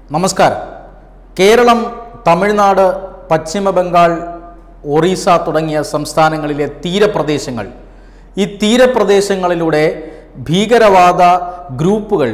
നമസ്കാരം കേരളം തമിഴ്നാട് പശ്ചിമ ബംഗാൾ ഒറീസ തുടങ്ങിയ സംസ്ഥാനങ്ങളിലെ തീരപ്രദേശങ്ങൾ ഈ തീരപ്രദേശങ്ങളിലൂടെ ഭീകരവാദ ഗ്രൂപ്പുകൾ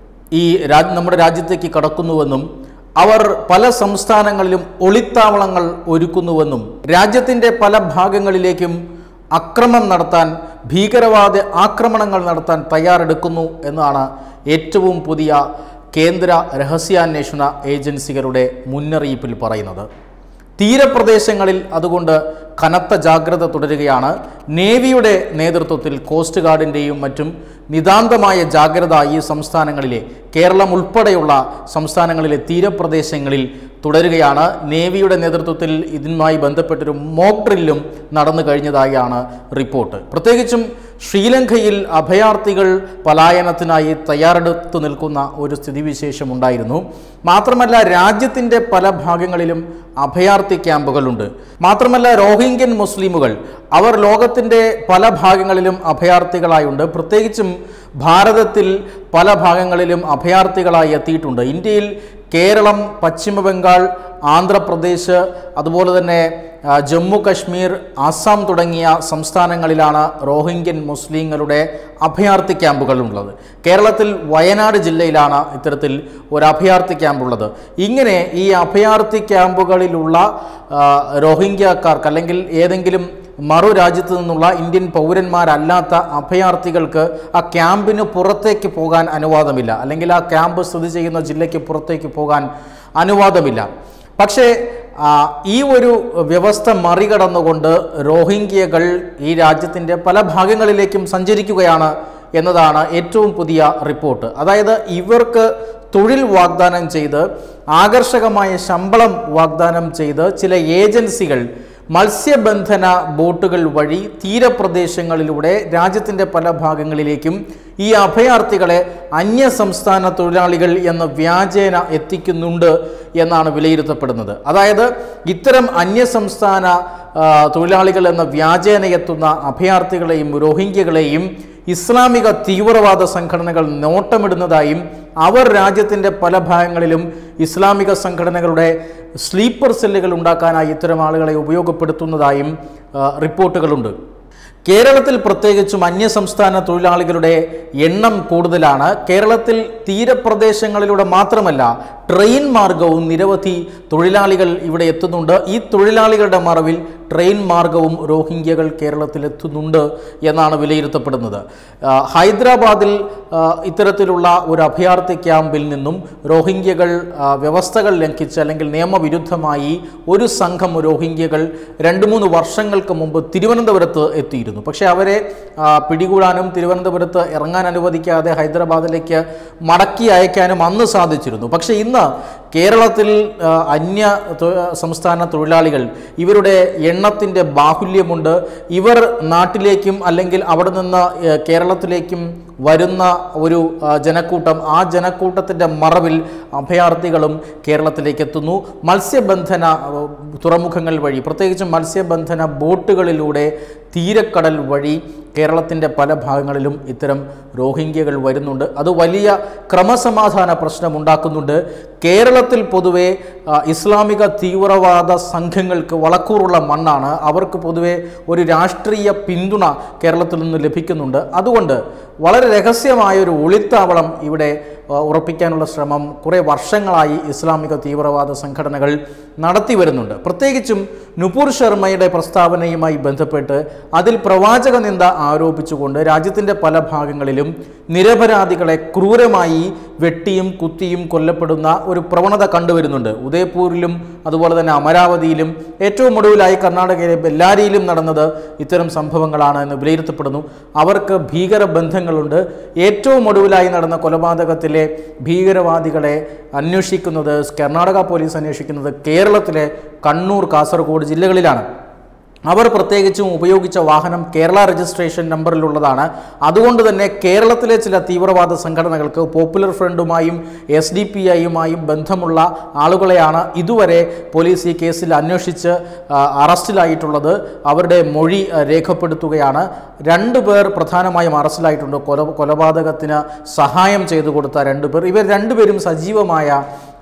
ഈ രാജ് നമ്മുടെ രാജ്യത്തേക്ക് കടക്കുന്നുവെന്നും അവർ പല സംസ്ഥാനങ്ങളിലും ഒളിത്താവളങ്ങൾ ഒരുക്കുന്നുവെന്നും രാജ്യത്തിൻ്റെ പല ഭാഗങ്ങളിലേക്കും അക്രമം നടത്താൻ ഭീകരവാദ ആക്രമണങ്ങൾ നടത്താൻ തയ്യാറെടുക്കുന്നു എന്നാണ് ഏറ്റവും പുതിയ കേന്ദ്ര രഹസ്യാന്വേഷണ ഏജൻസികളുടെ മുന്നറിയിപ്പിൽ പറയുന്നത് തീരപ്രദേശങ്ങളിൽ അതുകൊണ്ട് കനത്ത ജാഗ്രത തുടരുകയാണ് നേവിയുടെ നേതൃത്വത്തിൽ കോസ്റ്റ് ഗാർഡിൻ്റെയും മറ്റും നിതാന്തമായ ജാഗ്രത ഈ സംസ്ഥാനങ്ങളിലെ കേരളം ഉൾപ്പെടെയുള്ള സംസ്ഥാനങ്ങളിലെ തീരപ്രദേശങ്ങളിൽ തുടരുകയാണ് നേവിയുടെ നേതൃത്വത്തിൽ ഇതിനുമായി ബന്ധപ്പെട്ടൊരു മോക്ക് ഡ്രില്ലും നടന്നു കഴിഞ്ഞതായാണ് റിപ്പോർട്ട് പ്രത്യേകിച്ചും ശ്രീലങ്കയിൽ അഭയാർത്ഥികൾ പലായനത്തിനായി തയ്യാറെടുത്തു നിൽക്കുന്ന ഒരു സ്ഥിതിവിശേഷം ഉണ്ടായിരുന്നു മാത്രമല്ല രാജ്യത്തിൻ്റെ പല ഭാഗങ്ങളിലും അഭയാർത്ഥി ക്യാമ്പുകളുണ്ട് മാത്രമല്ല റോഹിംഗ്യൻ മുസ്ലിമുകൾ അവർ ലോകത്തിൻ്റെ പല ഭാഗങ്ങളിലും അഭയാർത്ഥികളായുണ്ട് പ്രത്യേകിച്ചും ഭാരതത്തിൽ പല ഭാഗങ്ങളിലും അഭയാർത്ഥികളായി എത്തിയിട്ടുണ്ട് ഇന്ത്യയിൽ കേരളം പശ്ചിമ ബംഗാൾ ആന്ധ്രാപ്രദേശ് അതുപോലെ തന്നെ ആ, ജമ്മു കശ്മീർ ആസാം തുടങ്ങിയ സംസ്ഥാനങ്ങളിലാണ് റോഹിംഗ്യൻ മുസ്ലിങ്ങളുടെ അഭയാർത്ഥി ക്യാമ്പുകളുള്ളത് കേരളത്തിൽ വയനാട് ജില്ലയിലാണ് ഇത്തരത്തിൽ ഒരു അഭയാർത്ഥി ക്യാമ്പുള്ളത് ഇങ്ങനെ ഈ അഭയാർത്ഥി ക്യാമ്പുകളിലുള്ള ആ, റോഹിംഗ്യക്കാർക്ക് അല്ലെങ്കിൽ ഏതെങ്കിലും മറു രാജ്യത്ത് നിന്നുള്ള ഇന്ത്യൻ പൗരന്മാരല്ലാത്ത അഭയാർത്ഥികൾക്ക് ആ ക്യാമ്പിന് പുറത്തേക്ക് പോകാൻ അനുവാദമില്ല അല്ലെങ്കിൽ ആ ക്യാമ്പ് സ്ഥിതി ചെയ്യുന്ന ജില്ലയ്ക്ക് പുറത്തേക്ക് പോകാൻ അനുവാദമില്ല പക്ഷേ ആ, ഈ ഒരു വ്യവസ്ഥ മറികടന്നുകൊണ്ട് റോഹിംഗ്യകൾ ഈ രാജ്യത്തിൻ്റെ പല ഭാഗങ്ങളിലേക്കും സഞ്ചരിക്കുകയാണ് എന്നതാണ് ഏറ്റവും പുതിയ റിപ്പോർട്ട് അതായത് ഇവർക്ക് തൊഴിൽ വാഗ്ദാനം ചെയ്ത് ആകർഷകമായ ശമ്പളം വാഗ്ദാനം ചെയ്ത് ചില ഏജൻസികൾ മത്സ്യബന്ധന ബോട്ടുകൾ വഴി തീരപ്രദേശങ്ങളിലൂടെ രാജ്യത്തിൻ്റെ പല ഭാഗങ്ങളിലേക്കും ഈ അഭയാർത്ഥികളെ അന്യ സംസ്ഥാന തൊഴിലാളികൾ എന്ന വ്യാജേന എത്തിക്കുന്നുണ്ട് എന്നാണ് വിലയിരുത്തപ്പെടുന്നത് അതായത് ഇത്തരം അന്യ സംസ്ഥാന ആ, തൊഴിലാളികൾ എന്ന വ്യാജേന എത്തുന്ന അഭയാർത്ഥികളെയും റോഹിംഗ്യകളെയും ഇസ്ലാമിക തീവ്രവാദ സംഘടനകൾ നോട്ടമിടുന്നതായും അവർ രാജ്യത്തിൻ്റെ പല ഭാഗങ്ങളിലും ഇസ്ലാമിക സംഘടനകളുടെ സ്ലീപ്പർ സെല്ലുകൾ ഉണ്ടാക്കാനായി ഇത്തരം ആളുകളെ ഉപയോഗപ്പെടുത്തുന്നതായും ആ, റിപ്പോർട്ടുകളുണ്ട് കേരളത്തിൽ പ്രത്യേകിച്ചും അന്യസംസ്ഥാന തൊഴിലാളികളുടെ എണ്ണം കൂടുതലാണ് കേരളത്തിൽ തീരപ്രദേശങ്ങളിലൂടെ മാത്രമല്ല ട്രെയിൻ മാർഗവും നിരവധി തൊഴിലാളികൾ ഇവിടെ എത്തുന്നുണ്ട് ഈ തൊഴിലാളികളുടെ മറവിൽ ട്രെയിൻ മാർഗവും റോഹിംഗ്യകൾ കേരളത്തിൽ എത്തുന്നുണ്ട് എന്നാണ് വിലയിരുത്തപ്പെടുന്നത് ആ, ഹൈദരാബാദിൽ ആ, ഇത്തരത്തിലുള്ള ഒരു അഭയാർത്ഥി ക്യാമ്പിൽ നിന്നും റോഹിംഗ്യകൾ ആ, വ്യവസ്ഥകൾ ലംഘിച്ച് അല്ലെങ്കിൽ നിയമവിരുദ്ധമായി ഒരു സംഘം റോഹിംഗ്യകൾ രണ്ട് മൂന്ന് വർഷങ്ങൾക്ക് മുമ്പ് തിരുവനന്തപുരത്ത് എത്തിയിരുന്നു പക്ഷേ അവരെ ആ, പിടികൂടാനും തിരുവനന്തപുരത്ത് ഇറങ്ങാൻ അനുവദിക്കാതെ ഹൈദരാബാദിലേക്ക് മടക്കി അയക്കാനും അന്ന് സാധിച്ചിരുന്നു പക്ഷേ ഇന്ന് കേരളത്തിൽ ആ, അന്യ തൊ- സംസ്ഥാന തൊഴിലാളികൾ ഇവരുടെ എണ്ണത്തിൻ്റെ ബാഹുല്യമുണ്ട് ഇവർ നാട്ടിലേക്കും അല്ലെങ്കിൽ അവിടെ നിന്ന് ഏ, കേരളത്തിലേക്കും വരുന്ന ഒരു ആ, ജനക്കൂട്ടം ആ ജനക്കൂട്ടത്തിൻ്റെ മറവിൽ അഭയാർത്ഥികളും കേരളത്തിലേക്ക് എത്തുന്നു മത്സ്യബന്ധന ആ, തുറമുഖങ്ങൾ വഴി പ്രത്യേകിച്ചും മത്സ്യബന്ധന ബോട്ടുകളിലൂടെ തീരക്കടൽ വഴി കേരളത്തിൻ്റെ പല ഭാഗങ്ങളിലും ഇത്തരം റോഹിംഗ്യകൾ വരുന്നുണ്ട് അത് വലിയ ക്രമസമാധാന പ്രശ്നമുണ്ടാക്കുന്നുണ്ട് കേരളത്തിൽ പൊതുവെ ആ, ഇസ്ലാമിക തീവ്രവാദ സംഘങ്ങൾക്ക് വളക്കൂറുള്ള മണ്ണാണ് അവർക്ക് പൊതുവെ ഒരു രാഷ്ട്രീയ പിന്തുണ കേരളത്തിൽ നിന്ന് ലഭിക്കുന്നുണ്ട് അതുകൊണ്ട് വളരെ രഹസ്യമായ ഒരു ഒളിത്താവളം ഇവിടെ ആ, ഉറപ്പിക്കാനുള്ള ശ്രമം കുറേ വർഷങ്ങളായി ഇസ്ലാമിക തീവ്രവാദ സംഘടനകൾ നടത്തി വരുന്നുണ്ട് പ്രത്യേകിച്ചും നുപൂർ ശർമ്മയുടെ പ്രസ്താവനയുമായി ബന്ധപ്പെട്ട് അതിൽ പ്രവാചക നിന്ദ ആരോപിച്ചുകൊണ്ട് രാജ്യത്തിൻ്റെ പല ഭാഗങ്ങളിലും നിരപരാധികളെ ക്രൂരമായി വെട്ടിയും കുത്തിയും കൊല്ലപ്പെടുന്ന ഒരു പ്രവണത കണ്ടുവരുന്നുണ്ട് ഉദയപൂരിലും അതുപോലെ തന്നെ അമരാവതിയിലും ഏറ്റവും ഒടുവിലായി കർണാടകയിലെ ബെല്ലാരിയിലും നടന്നത് ഇത്തരം സംഭവങ്ങളാണ് എന്ന് വിലയിരുത്തപ്പെടുന്നു അവർക്ക് ഭീകര ബന്ധങ്ങളുണ്ട് ഏറ്റവും ഒടുവിലായി നടന്ന കൊലപാതകത്തിലെ ഭീകരവാദികളെ അന്വേഷിക്കുന്നത് കർണാടക പോലീസ് അന്വേഷിക്കുന്നത് കേരളത്തിലെ കണ്ണൂർ കാസർഗോഡ് ജില്ലകളിലാണ് അവർ പ്രത്യേകിച്ചും ഉപയോഗിച്ച വാഹനം കേരള രജിസ്ട്രേഷൻ നമ്പറിലുള്ളതാണ് അതുകൊണ്ട് തന്നെ കേരളത്തിലെ ചില തീവ്രവാദ സംഘടനകൾക്ക് പോപ്പുലർ ഫ്രണ്ടുമായും എസ് ഡി പി ഐയുമായും ബന്ധമുള്ള ആളുകളെയാണ് ഇതുവരെ പോലീസ് ഈ കേസിൽ അന്വേഷിച്ച് ആ, അറസ്റ്റിലായിട്ടുള്ളത് അവരുടെ മൊഴി ആ, രേഖപ്പെടുത്തുകയാണ് രണ്ടു പേർ പ്രധാനമായും അറസ്റ്റിലായിട്ടുണ്ട് കൊല കൊലപാതകത്തിന് സഹായം ചെയ്തു കൊടുത്ത രണ്ടു പേർ ഇവർ രണ്ടുപേരും സജീവമായ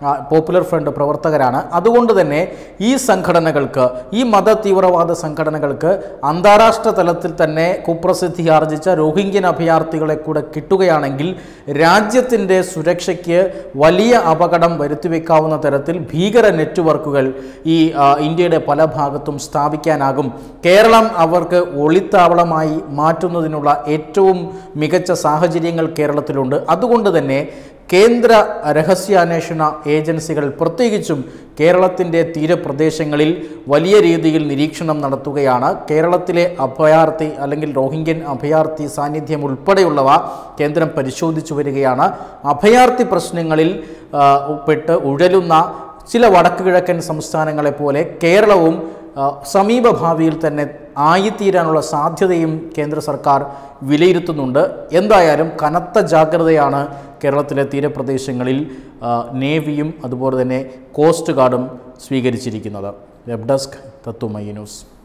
ആ, പോപ്പുലർ ഫ്രണ്ട് പ്രവർത്തകരാണ് അതുകൊണ്ട് തന്നെ ഈ സംഘടനകൾക്ക് ഈ മത തീവ്രവാദ സംഘടനകൾക്ക് അന്താരാഷ്ട്ര തലത്തിൽ തന്നെ കുപ്രസിദ്ധി ആർജിച്ച റോഹിംഗ്യൻ അഭയാർത്ഥികളെ കൂടെ കിട്ടുകയാണെങ്കിൽ രാജ്യത്തിൻ്റെ സുരക്ഷയ്ക്ക് വലിയ അപകടം വരുത്തിവെക്കാവുന്ന തരത്തിൽ ഭീകര നെറ്റ്വർക്കുകൾ ഈ ആ, ഇന്ത്യയുടെ പല ഭാഗത്തും സ്ഥാപിക്കാനാകും കേരളം അവർക്ക് ഒളിത്താവളമായി മാറ്റുന്നതിനുള്ള ഏറ്റവും മികച്ച സാഹചര്യങ്ങൾ കേരളത്തിലുണ്ട് അതുകൊണ്ട് തന്നെ കേന്ദ്ര രഹസ്യാന്വേഷണ ഏജൻസികൾ പ്രത്യേകിച്ചും കേരളത്തിൻ്റെ തീരപ്രദേശങ്ങളിൽ വലിയ രീതിയിൽ നിരീക്ഷണം നടത്തുകയാണ് കേരളത്തിലെ അഭയാർത്ഥി അല്ലെങ്കിൽ റോഹിംഗ്യൻ അഭയാർത്ഥി സാന്നിധ്യം ഉൾപ്പെടെയുള്ളവ കേന്ദ്രം പരിശോധിച്ചു വരികയാണ് അഭയാർത്ഥി പ്രശ്നങ്ങളിൽ ആ, പെട്ട് ഉഴലുന്ന ചില വടക്ക് കിഴക്കൻ സംസ്ഥാനങ്ങളെ പോലെ കേരളവും ആ, സമീപ ഭാവിയിൽ തന്നെ ആയിത്തീരാനുള്ള സാധ്യതയും കേന്ദ്ര സർക്കാർ വിലയിരുത്തുന്നുണ്ട് എന്തായാലും കനത്ത ജാഗ്രതയാണ് കേരളത്തിലെ തീരപ്രദേശങ്ങളിൽ ആ, നേവിയും അതുപോലെ തന്നെ കോസ്റ്റ് ഗാർഡും സ്വീകരിച്ചിരിക്കുന്നത് വെബ് ഡെസ്ക് തത്തുമൈ ന്യൂസ്